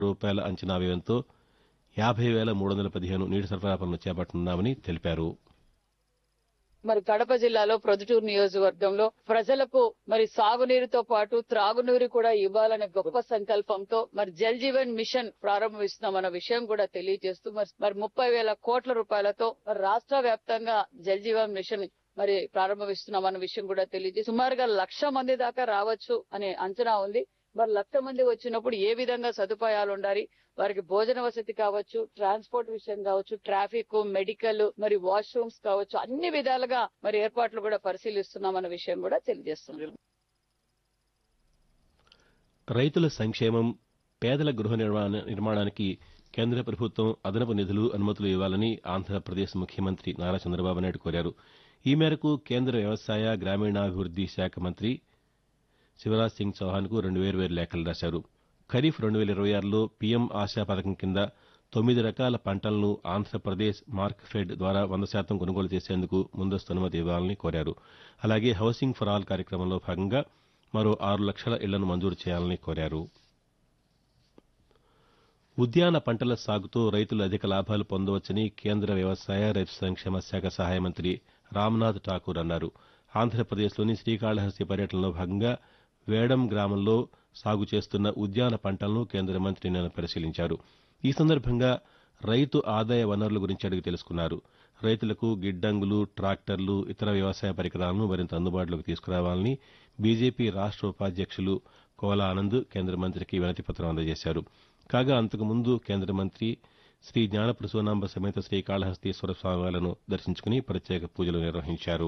రూపాయల అంచనా వ్యయంతో యాభై వేల మూడు వందల పదిహేను నీటి సరఫరా పనులు చేపట్టనున్నామని తెలిపారు మరి కడప జిల్లాలో ప్రొద్దుటూరు నియోజకవర్గంలో ప్రజలకు మరి సాగునీరుతో పాటు త్రాగునీరు కూడా ఇవ్వాలనే గొప్ప సంకల్పంతో మరి జల్ జీవన్ మిషన్ ప్రారంభిస్తున్నామన్న విషయం కూడా తెలియజేస్తూ మరి మరి ముప్పై వేల కోట్ల రూపాయలతో మరి రాష్ట్ర వ్యాప్తంగా జల్ జీవన్ మిషన్ మరి ప్రారంభిస్తున్నామన్న విషయం కూడా తెలియజేసి సుమారుగా లక్ష మంది దాకా రావచ్చు అనే అంచనా ఉంది మరి లక్ష మంది వచ్చినప్పుడు ఏ విధంగా సదుపాయాలు ఉండాలి వారికి భోజన వసతి కావచ్చు ట్రాన్స్పోర్ట్ విషయం కావచ్చు ట్రాఫిక్ మెడికల్ మరి వాష్రూమ్స్ కావచ్చు అన్ని విధాలుగా మరి ఏర్పాట్లు కూడా పరిశీలిస్తున్నామన్న విషయం కూడా తెలియజేస్తున్నాం రైతుల సంక్షేమం పేదల గృహ నిర్మాణ నిర్మాణానికి కేంద్ర ప్రభుత్వం అదనపు నిధులు అనుమతులు ఇవ్వాలని ఆంధ్రప్రదేశ్ ముఖ్యమంత్రి నారా చంద్రబాబు నాయుడు కోరారు ఈ మేరకు కేంద్ర వ్యవసాయ గ్రామీణాభివృద్ది శాఖ మంత్రి శివరాజ్ సింగ్ చౌహాన్కు రెండు వేర్వేరు లేఖలు రాశారు ఖరీఫ్ రెండు వేల ఇరవై ఆరులో పీఎం ఆశా పథకం కింద తొమ్మిది రకాల పంటలను ఆంధ్రప్రదేశ్ మార్క్ఫెడ్ ద్వారా వంద శాతం కొనుగోలు చేసేందుకు ముందస్తు అనుమతి ఇవ్వాలని కోరారు అలాగే హౌసింగ్ ఫర్ ఆల్ కార్యక్రమంలో భాగంగా మరో ఆరు లక్షల ఇళ్లను మంజూరు చేయాలని కోరారు ఉద్యాన పంటల సాగుతో రైతులు అధిక లాభాలు పొందవచ్చని కేంద్ర వ్యవసాయ రైతు సంక్షేమ శాఖ సహాయ మంత్రి రామ్నాథ్ ఠాకూర్ అన్నారు ఆంధ్రప్రదేశ్లోని శ్రీకాళహస్తి పర్యటనలో భాగంగా వేడం గ్రామంలో సాగు చేస్తున్న ఉద్యాన పంటలను కేంద్ర మంత్రి నిన్న పరిశీలించారు ఈ సందర్భంగా రైతు ఆదాయ వనరుల గురించి అడిగి తెలుసుకున్నారు రైతులకు గిడ్డంగులు ట్రాక్టర్లు ఇతర వ్యవసాయ పరికరాలను మరింత అందుబాటులోకి తీసుకురావాలని బీజేపీ రాష్ట్ర ఉపాధ్యక్షులు కోలా ఆనంద్ కేంద్ర మంత్రికి వినతిపత్రం అందజేశారు కాగా అంతకుముందు కేంద్ర మంత్రి శ్రీ జ్ఞానప్రసూనాంబ సమేత శ్రీకాళహస్తీశ్వర స్వామివార్లను దర్శించుకుని ప్రత్యేక పూజలు నిర్వహించారు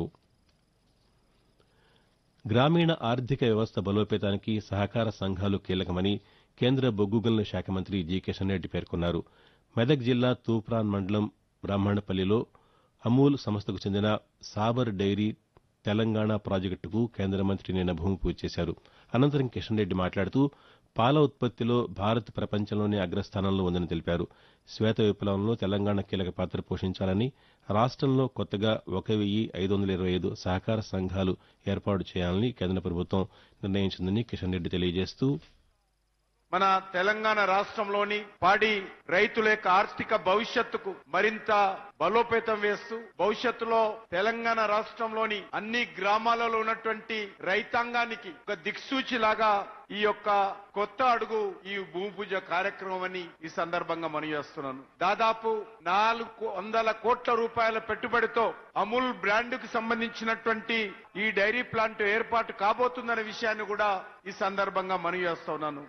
గ్రామీణ ఆర్థిక వ్యవస్థ బలోపేతానికి సహకార సంఘాలు కీలకమని కేంద్ర బొగ్గు గనుల శాఖ మంత్రి జి కిషన్ రెడ్డి పేర్కొన్నారు మెదక్ జిల్లా తూప్రాన్ మండలం బ్రాహ్మణపల్లిలో అమూల్ సంస్థకు చెందిన సాబర్ డైరీ తెలంగాణ ప్రాజెక్టుకు కేంద్ర మంత్రి నిన్న భూమి పూజ చేశారు అనంతరం కిషన్ రెడ్డి మాట్లాడుతూ పాల ఉత్పత్తిలో భారత్ ప్రపంచంలోనే అగ్రస్థానంలో ఉందని తెలిపారు శ్వేత విప్లవంలో తెలంగాణ కీలక పాత్ర పోషించాలని రాష్టంలో కొత్తగా ఒక వెయ్యి ఐదు వందల ఇరవై ఐదు సహకార సంఘాలు ఏర్పాటు చేయాలని కేంద్ర ప్రభుత్వం నిర్ణయించిందని కిషన్ రెడ్డి తెలియజేస్తూ మన తెలంగాణ రాష్ట్రంలోని పాడి రైతుల యొక్క ఆర్థిక భవిష్యత్తుకు మరింత బలోపేతం వేస్తూ భవిష్యత్తులో తెలంగాణ రాష్ట్రంలోని అన్ని గ్రామాలలో ఉన్నటువంటి రైతాంగానికి ఒక దిక్సూచి లాగా ఈ యొక్క కొత్త అడుగు ఈ భూమి పూజ కార్యక్రమం అని ఈ సందర్భంగా మనవి చేస్తున్నాను దాదాపు నాలుగు వందల కోట్ల రూపాయల పెట్టుబడితో అమూల్ బ్రాండ్ కు సంబంధించినటువంటి ఈ డైరీ ప్లాంట్ ఏర్పాటు కాబోతుందనే విషయాన్ని కూడా ఈ సందర్భంగా మనవి చేస్తున్నాను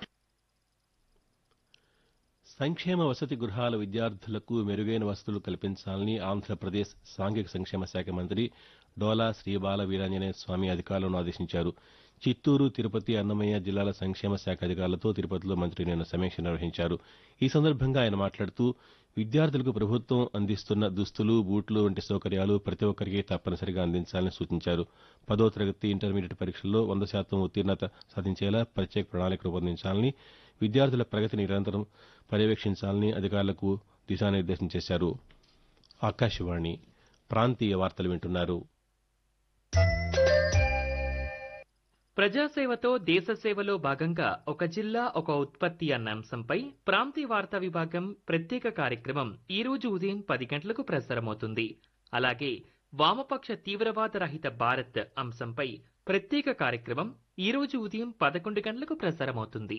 సంక్షేమ వసతి గృహాల విద్యార్థులకు మెరుగైన వసతులు కల్పించాలని ఆంధ్రప్రదేశ్ సాంఘిక సంక్షేమ శాఖ మంత్రి డోలా శ్రీబాల వీరాంజనేయ స్వామి అధికారులను ఆదేశించారు చిత్తూరు తిరుపతి అన్నమయ్య జిల్లాల సంక్షేమ శాఖ అధికారులతో తిరుపతిలో మంత్రి నిన్న సమీక్ష నిర్వహించారు ఈ సందర్భంగా ఆయన మాట్లాడుతూ విద్యార్థులకు ప్రభుత్వం అందిస్తున్న దుస్తులు బూట్లు వంటి సౌకర్యాలు ప్రతి ఒక్కరికి తప్పనిసరిగా అందించాలని సూచించారు పదో తరగతి ఇంటర్మీడియట్ పరీక్షల్లో వంద శాతం ఉత్తీర్ణత సాధించేలా ప్రత్యేక ప్రణాళిక రూపొందించాలని విద్యార్థుల ప్రగతిని నిరంతరం పర్యవేక్షించాలని అధికారులకు దిశానిర్దేశం చేశారు ఆకాశవాణి ప్రాంతీయ వార్తలు వింటున్నారు ప్రజాసేవతో దేశ సేవలో భాగంగా ఒక జిల్లా ఒక ఉత్పత్తి అన్న అంశంపై ప్రాంతీయ వార్తా విభాగం ప్రత్యేక కార్యక్రమం ఈ రోజు ఉదయం పది గంటలకు ప్రసారమవుతుంది అలాగే వామపక్ష తీవ్రవాద రహిత భారత్ అంశంపై ప్రత్యేక కార్యక్రమం ఈ రోజు ఉదయం పదకొండు గంటలకు ప్రసారమవుతుంది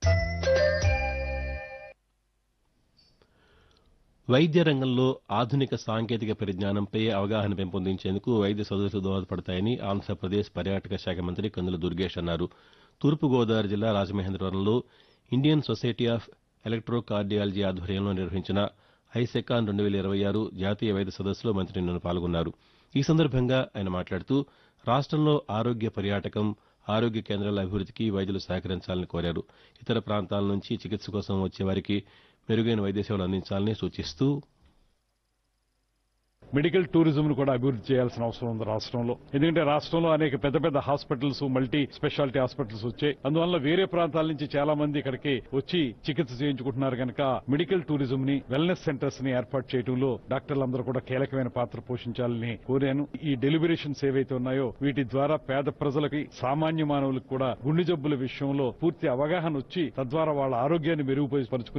వైద్య రంగంలో ఆధునిక సాంకేతిక పరిజ్ఞానంపై అవగాహన పెంపొందించేందుకు వైద్య సదస్సులు దోహదపడతాయని ఆంధ్రప్రదేశ్ పర్యాటక శాఖ మంత్రి కందుల దుర్గేష్ అన్నారు తూర్పుగోదావరి జిల్లా రాజమహేంద్రవరంలో ఇండియన్ సొసైటీ ఆఫ్ ఎలక్ట్రోకార్డియాలజీ ఆధ్వర్యంలో నిర్వహించిన ఐసెకాన్ రెండు వేల ఇరవై ఆరు జాతీయ వైద్య సదస్సులో మంత్రి నిన్న పాల్గొన్నారు ఈ సందర్భంగా ఆయన మాట్లాడుతూ రాష్టంలో ఆరోగ్య పర్యాటకం ఆరోగ్య కేంద్రాల అభివృద్ధికి వైద్యులు సహకరించాలని కోరారు ఇతర ప్రాంతాల నుంచి చికిత్స కోసం వచ్చే వారికి మెరుగైన వైద్య సేవలు అందించాలని సూచిస్తూ మెడికల్ టూరిజం ను కూడా అభివృద్ధి చేయాల్సిన అవసరం ఉంది రాష్ట్రంలో ఎందుకంటే రాష్ట్రంలో అనేక పెద్ద పెద్ద హాస్పిటల్స్ మల్టీ స్పెషాలిటీ హాస్పిటల్స్ వచ్చాయి అందువల్ల వేరే ప్రాంతాల నుంచి చాలా మంది ఇక్కడికి వచ్చి చికిత్స చేయించుకుంటున్నారు కనుక మెడికల్ టూరిజం ని వెల్నెస్ సెంటర్స్ ని ఏర్పాటు చేయడంలో డాక్టర్లందరూ కూడా కీలకమైన పాత్ర పోషించాలని కోరాను ఈ డెలిబరేషన్స్ ఏవైతే ఉన్నాయో వీటి ద్వారా పేద ప్రజలకి సామాన్య మానవులకు కూడా గుండె జబ్బుల విషయంలో పూర్తి అవగాహన వచ్చి తద్వారా వాళ్ళ ఆరోగ్యాన్ని మెరుగుపరుచుకుని